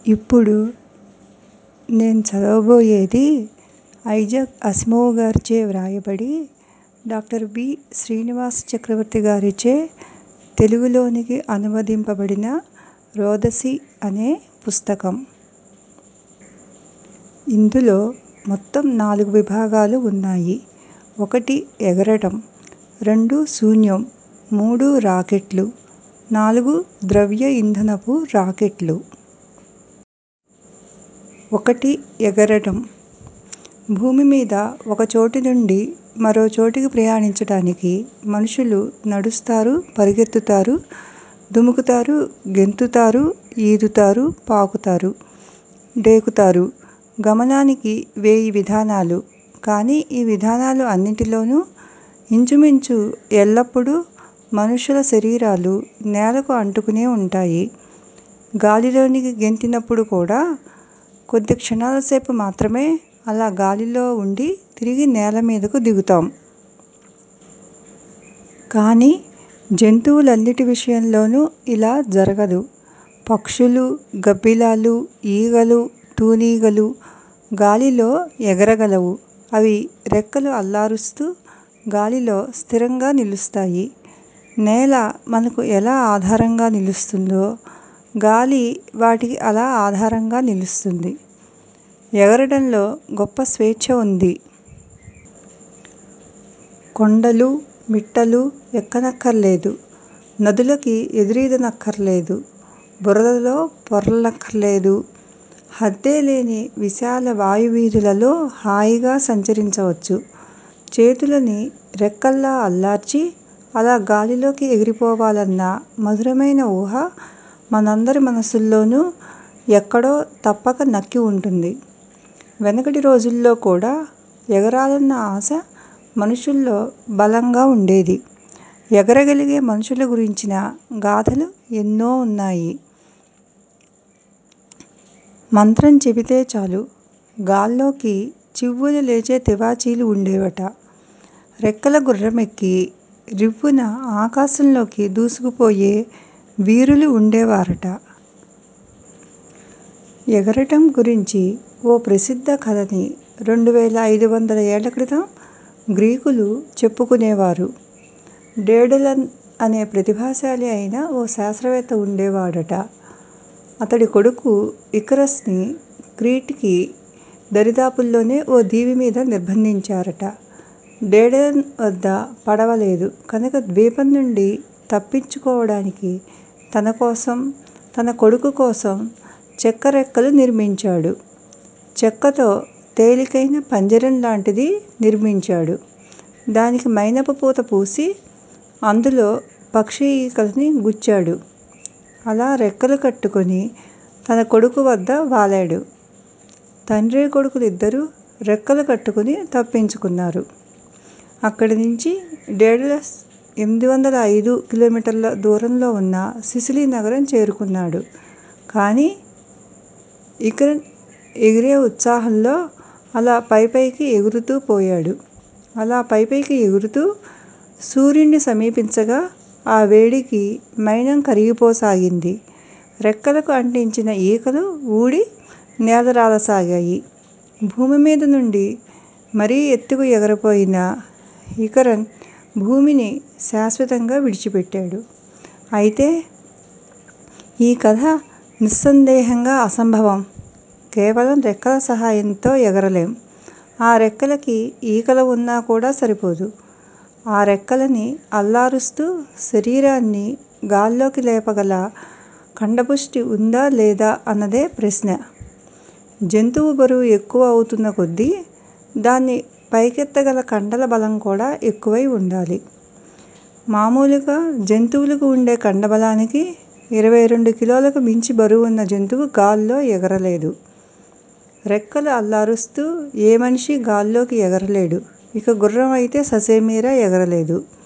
ఇప్పుడు నేను చదవబోయేది Isaac Asimov గారిచే వ్రాయబడి డాక్టర్ బి శ్రీనివాస్ చక్రవర్తి గారిచే తెలుగులోనికి అనువదింపబడిన రోదసి అనే పుస్తకం ఇందులో మొత్తం నాలుగు విభాగాలు ఉన్నాయి ఒకటి ఎగరటం రెండు శూన్యం మూడు రాకెట్లు నాలుగు ద్రవ్య ఇంధనపు రాకెట్లు ఒకటి ఎగరటం భూమి మీద ఒక చోటు నుండి మరో చోటికి ప్రయాణించడానికి మనుషులు నడుస్తారు పరుగెత్తుతారు దుముకుతారు గెంతుతారు ఈదుతారు పాకుతారు డేకుతారు గమనానికి వేయి విధానాలు కానీ ఈ విధానాలు అన్నిటిలోనూ ఇంచుమించు ఎల్లప్పుడూ మనుషుల శరీరాలు నేలకు అంటుకునే ఉంటాయి గాలిలోనికి గెంతినప్పుడు కూడా కొద్ది క్షణాల సేపు మాత్రమే అలా గాలిలో ఉండి తిరిగి నేల మీదకు దిగుతాం కానీ జంతువులన్నిటి విషయంలోనూ ఇలా జరగదు పక్షులు గబ్బిలాలు ఈగలు తూనీగలు గాలిలో ఎగరగలవు అవి రెక్కలు అల్లారుస్తూ గాలిలో స్థిరంగా నిలుస్తాయి నేల మనకు ఎలా ఆధారంగా నిలుస్తుందో గాలి వాటికి అలా ఆధారంగా నిలుస్తుంది ఎగరడంలో గొప్ప స్వేచ్ఛ ఉంది కొండలు మిట్టలు ఎక్కనక్కర్లేదు నదులకి ఎదురీదనక్కర్లేదు బురదలో పొర్లనక్కర్లేదు హద్దే లేని విశాల వాయువీధులలో హాయిగా సంచరించవచ్చు చేతులని రెక్కల్లా అల్లార్చి అలా గాలిలోకి ఎగిరిపోవాలన్న మధురమైన ఊహ మనందరి మనసుల్లోనూ ఎక్కడో తప్పక నక్కి ఉంటుంది వెనకటి రోజుల్లో కూడా ఎగరాలన్న ఆశ మనుషుల్లో బలంగా ఉండేది ఎగరగలిగే మనుషుల గురించిన గాథలు ఎన్నో ఉన్నాయి మంత్రం చెబితే చాలు గాల్లోకి చివ్వున లేచే తివాచీలు ఉండేవట రెక్కల గుర్రమెక్కి రివ్వున ఆకాశంలోకి దూసుకుపోయే వీరులు ఉండేవారట ఎగరటం గురించి ఓ ప్రసిద్ధ కథని రెండు వేల ఐదు వందల ఏళ్ల క్రితం గ్రీకులు చెప్పుకునేవారు డేడలన్ అనే ప్రతిభాశాలి అయిన ఓ శాస్త్రవేత్త ఉండేవాడట అతడి కొడుకు ఇకరస్ని క్రీట్కి దరిదాపుల్లోనే ఓ దీవి మీద నిర్బంధించారట డేడలన్ వద్ద పడవ లేదు కనుక ద్వీపం నుండి తప్పించుకోవడానికి తన కోసం తన కొడుకు కోసం చెక్క రెక్కలు నిర్మించాడు చెక్కతో తేలికైన పంజరం లాంటిది నిర్మించాడు దానికి మైనపు పూత పూసి అందులో పక్షి ఈకల్ని గుచ్చాడు అలా రెక్కలు కట్టుకుని తన కొడుకు వద్ద వాలాడు తండ్రి కొడుకులిద్దరూ రెక్కలు కట్టుకుని తప్పించుకున్నారు అక్కడి నుంచి డేడలస్ ఎనిమిది వందల ఐదు కిలోమీటర్ల దూరంలో ఉన్న సిసిలీ నగరం చేరుకున్నాడు కానీ ఇకరన్ ఎగిరే ఉత్సాహంలో అలా పైపైకి ఎగురుతూ పోయాడు అలా పైపైకి ఎగురుతూ సూర్యుణ్ణి సమీపించగా ఆ వేడికి మైనం కరిగిపోసాగింది రెక్కలకు అంటించిన ఈకలు ఊడి నేలరాలసాగాయి భూమి మీద నుండి మరీ ఎత్తుకు ఎగరిపోయిన ఇకరన్ భూమిని శాశ్వతంగా విడిచిపెట్టాడు అయితే ఈ కథ నిస్సందేహంగా అసంభవం కేవలం రెక్కల సహాయంతో ఎగరలేం ఆ రెక్కలకి ఈకలు ఉన్నా కూడా సరిపోదు ఆ రెక్కలని అల్లారుస్తూ శరీరాన్ని గాల్లోకి లేపగల కండపుష్టి ఉందా లేదా అన్నదే ప్రశ్న జంతువు బరువు ఎక్కువ అవుతున్న కొద్దీ దాన్ని పైకెత్తగల కండల బలం కూడా ఎక్కువై ఉండాలి మామూలుగా జంతువులకు ఉండే కండబలానికి ఇరవై రెండు కిలోలకు మించి బరువున్న జంతువు గాల్లో ఎగరలేదు రెక్కలు అల్లారుస్తూ ఏ మనిషీ గాల్లోకి ఎగరలేడు ఇక గుర్రం అయితే ససేమిరా ఎగరలేదు